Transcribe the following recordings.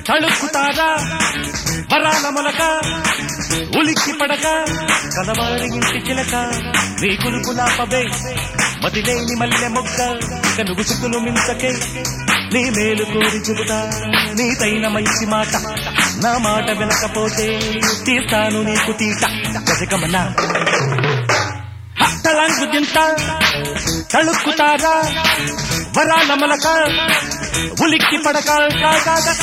తళుక్కుతారా వరాల మొలక ఉలిక్కి పడక కలవారి ఇంటి చిలక నీ కులుకులాపవే మదిలేని మల్లె మొగ్గ ఇక నువ్వు చుక్కులు మించకే నీ మేలు కోరి చెబుతా నీతైన మంచి మాట నా మాట వినకపోతే తీస్తాను నీకు తీట గజగమన తలంగు దింత తళుక్కుతారా వరాల మొలక ఉలిక్కి పడక కా, కా, కా.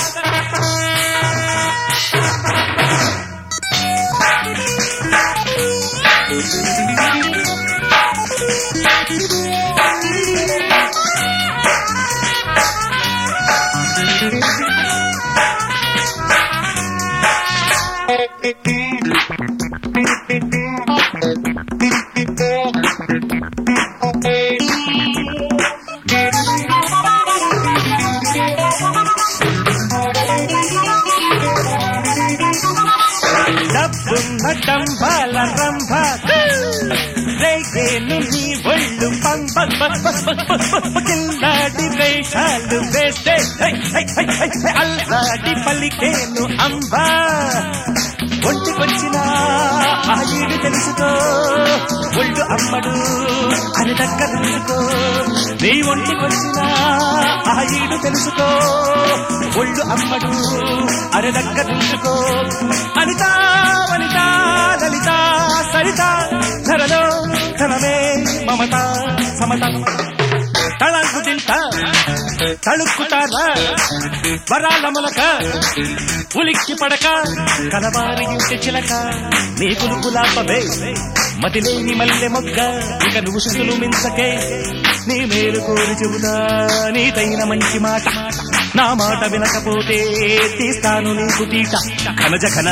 డబ్బున్న డంబాల రంభ రేగేను నీ ఒళ్ళు పంప కిల్లాడి వేషాలు వేస్తే హై, హై, హై, హై, హై, అల్లాడి పలికేను అంబా ఒంటికొచ్చిన ఆ ఈడు తెలుసుకో ఒళ్ళు అమ్మడు అని దగ్గరుంచుకో నీ ఒంటికొచ్చిన ఆ ఈడు తెలుసుకో ఒళ్ళు అమ్మడు అని దగ్గరుంచుకో అనిత వనిత లలిత సరిత ధరలో ధనమే మమత సమత తళంకు తింట తళుక్కుతారా వరాల మొలక ఉలిక్కి పడక కలవారి ఇంటి చిలక నీ కులుకులాపవే మతిలేని మల్లె మొగ్గ ఇక నువ్వు శుద్ధులు మించకే నీ మేలు కోరి చెబుతా నీతైన మంచి మాట నా మాట వినకపోతే తీస్తాను నీకు తీట ఘనజ ఘన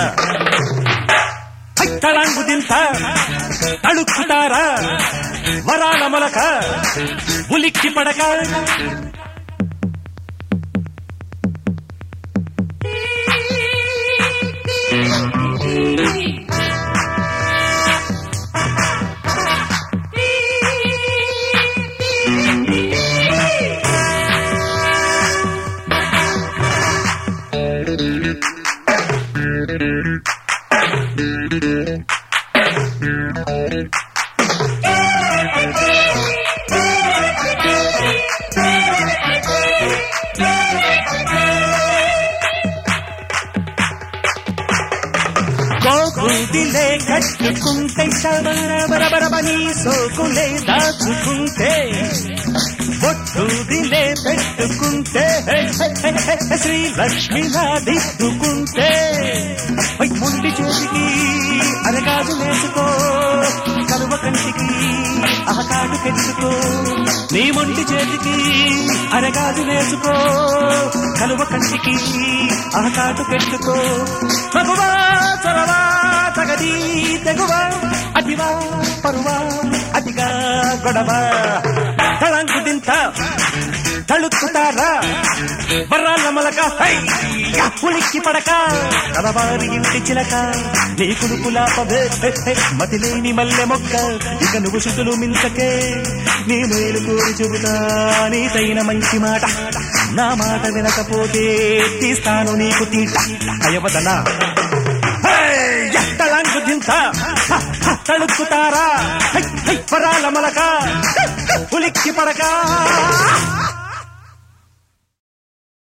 తళంగు దింత తళుక్కుతారా వరాల మొలక ఉలిక్కి పడక కోకుందిలే కట్టుకుంటే బరబరబని సోకులే దాచుకుంటే బొట్టుదిలే పెట్టుకుంటే హే, హే, హే, హే, శ్రీ లక్ష్మిలా దిద్దుకుంటే పై ముండి చేతికి అరగాదు వేసుకో కలువ కంటికి అహకాడు కెట్టుకో నీ మొండి చేతికి అరగాదు వేసుకో కలువ కంటికి అహకాడు పెట్టుకో మగువా చొరవా తగది తెగువ అతివా పరువా అతిగా గొడవ తళంకు దింత తళుక్కుతారా బర్రాల మొలక హై! యా! ఉలిక్కి పడక కలవారి ఇంటి చిలక నీ కులుపులాపవే హే, హే, మతిలేని మల్లె మొక్క ఇక నువ్వు శుద్ధులు మించకే నీ మేలు కోరి చెబుతా నీతైన మంచి మాట నా మాట వినకపోతే తీస్తాను నీకు తీట అయవదనా తళంకు దింత హ, హ, తళుక్కుతారా హై, హై, వరాల మొలక ఉలిక్కి పడక